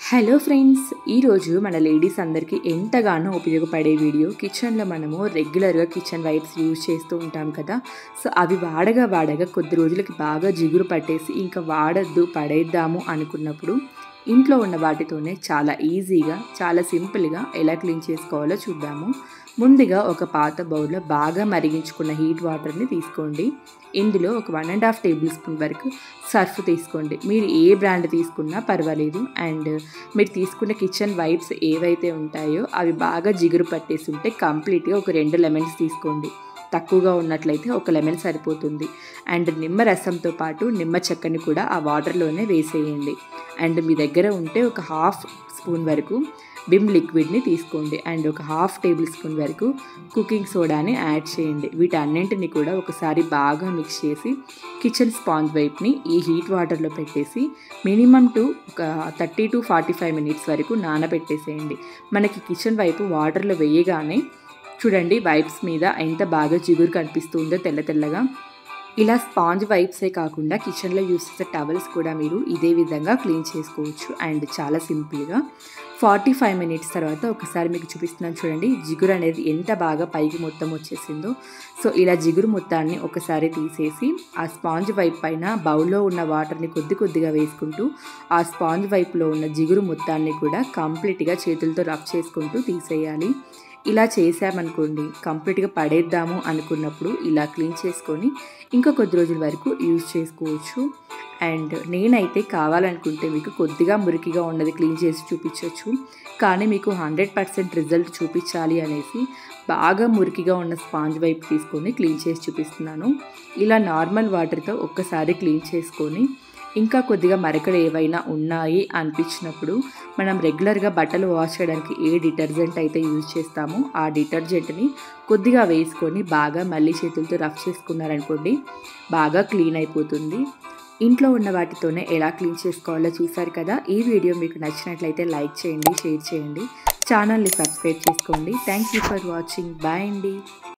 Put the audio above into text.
hello friends ఈరోజు మన ladies అందరికీ ఎంతగానో ఉపయోగపడే వీడియో కిచెన్లో మనము రెగ్యులర్గా కిచెన్ వైప్స్ యూజ్ చేస్తూ ఉంటాం కదా సో అవి వాడగా వాడగా కొద్ది రోజులకి బాగా జిగురు పట్టేసి ఇంకా వాడద్దు పడేద్దాము అనుకున్నప్పుడు ఇంట్లో ఉన్న వాటితోనే చాలా ఈజీగా చాలా సింపుల్గా ఎలా క్లీన్ చేసుకోవాలో చూద్దాము ముందుగా ఒక పాత బౌల్లో బాగా మరిగించుకున్న హీట్ వాటర్ని తీసుకోండి ఇందులో ఒక one and half tablespoon వరకు సర్ఫ్ తీసుకోండి మీరు ఏ బ్రాండ్ తీసుకున్నా పర్వాలేదు అండ్ మీరు తీసుకున్న కిచెన్ వైప్స్ ఏవైతే ఉంటాయో అవి బాగా జిగురు పట్టేసి ఉంటే కంప్లీట్గా ఒక రెండు లెమన్స్ తీసుకోండి తక్కువగా ఉన్నట్లయితే ఒక లెమన్ సరిపోతుంది అండ్ నిమ్మ రసంతో పాటు నిమ్మ చెక్కని కూడా ఆ వాటర్లోనే వేసేయండి అండ్ మీ దగ్గర ఉంటే ఒక హాఫ్ స్పూన్ వరకు బిమ్ లిక్విడ్ని తీసుకోండి అండ్ ఒక హాఫ్ టేబుల్ స్పూన్ వరకు కుకింగ్ సోడాని యాడ్ చేయండి వీటన్నింటిని కూడా ఒకసారి బాగా మిక్స్ చేసి కిచెన్ స్పాంజ్ వైప్ని ఈ హీట్ వాటర్లో పెట్టేసి మినిమం టు ఒక thirty to forty five minutes వరకు నానబెట్టేసేయండి మనకి కిచెన్ వైపు వాటర్లో వేయగానే చూడండి వైప్స్ మీద ఎంత బాగా జిగురు కనిపిస్తుందో తెల్ల తెల్లగా ఇలా స్పాంజ్ వైప్సే కాకుండా కిచెన్లో యూస్ చేసే టవల్స్ కూడా మీరు ఇదే విధంగా క్లీన్ చేసుకోవచ్చు అండ్ చాలా సింపుల్గా ఫార్టీ ఫైవ్ మినిట్స్ తర్వాత ఒకసారి మీకు చూపిస్తున్నాను చూడండి జిగురు అనేది ఎంత బాగా పైకి మొత్తం వచ్చేసిందో సో ఇలా జిగురు మొత్తాన్ని ఒకసారి తీసేసి ఆ స్పాంజ్ వైప్ పైన బౌల్లో ఉన్న వాటర్ని కొద్ది కొద్దిగా వేసుకుంటూ ఆ స్పాంజ్ వైపులో ఉన్న జిగురు మొత్తాన్ని కూడా కంప్లీట్గా చేతులతో రబ్ చేసుకుంటూ తీసేయాలి ఇలా చేసామనుకోండి కంప్లీట్గా పడేద్దాము అనుకున్నప్పుడు ఇలా క్లీన్ చేసుకొని ఇంకా కొద్ది రోజుల వరకు యూజ్ చేసుకోవచ్చు అండ్ నేనైతే కావాలనుకుంటే మీకు కొద్దిగా మురికిగా ఉన్నది క్లీన్ చేసి చూపించవచ్చు కానీ మీకు హండ్రెడ్ పర్సెంట్ రిజల్ట్ చూపించాలి అనేసి బాగా మురికిగా ఉన్న స్పాంజ్ వైపు తీసుకొని క్లీన్ చేసి చూపిస్తున్నాను ఇలా నార్మల్ వాటర్తో ఒక్కసారి క్లీన్ చేసుకొని ఇంకా కొద్దిగా మరకలు ఏవైనా ఉన్నాయి అనిపించినప్పుడు మనం రెగ్యులర్గా బట్టలు వాష్ చేయడానికి ఏ డిటర్జెంట్ అయితే యూజ్ చేస్తామో ఆ డిటర్జెంట్ని కొద్దిగా వేసుకొని బాగా మళ్ళీ చేతులతో రఫ్ చేసుకున్నారనుకోండి బాగా క్లీన్ అయిపోతుంది ఇంట్లో ఉన్న వాటితోనే ఎలా క్లీన్ చేసుకోవాలో చూసారు కదా ఈ వీడియో మీకు నచ్చినట్లయితే లైక్ చేయండి షేర్ చేయండి ఛానల్ని సబ్స్క్రైబ్ చేసుకోండి thank you for watching bye అండి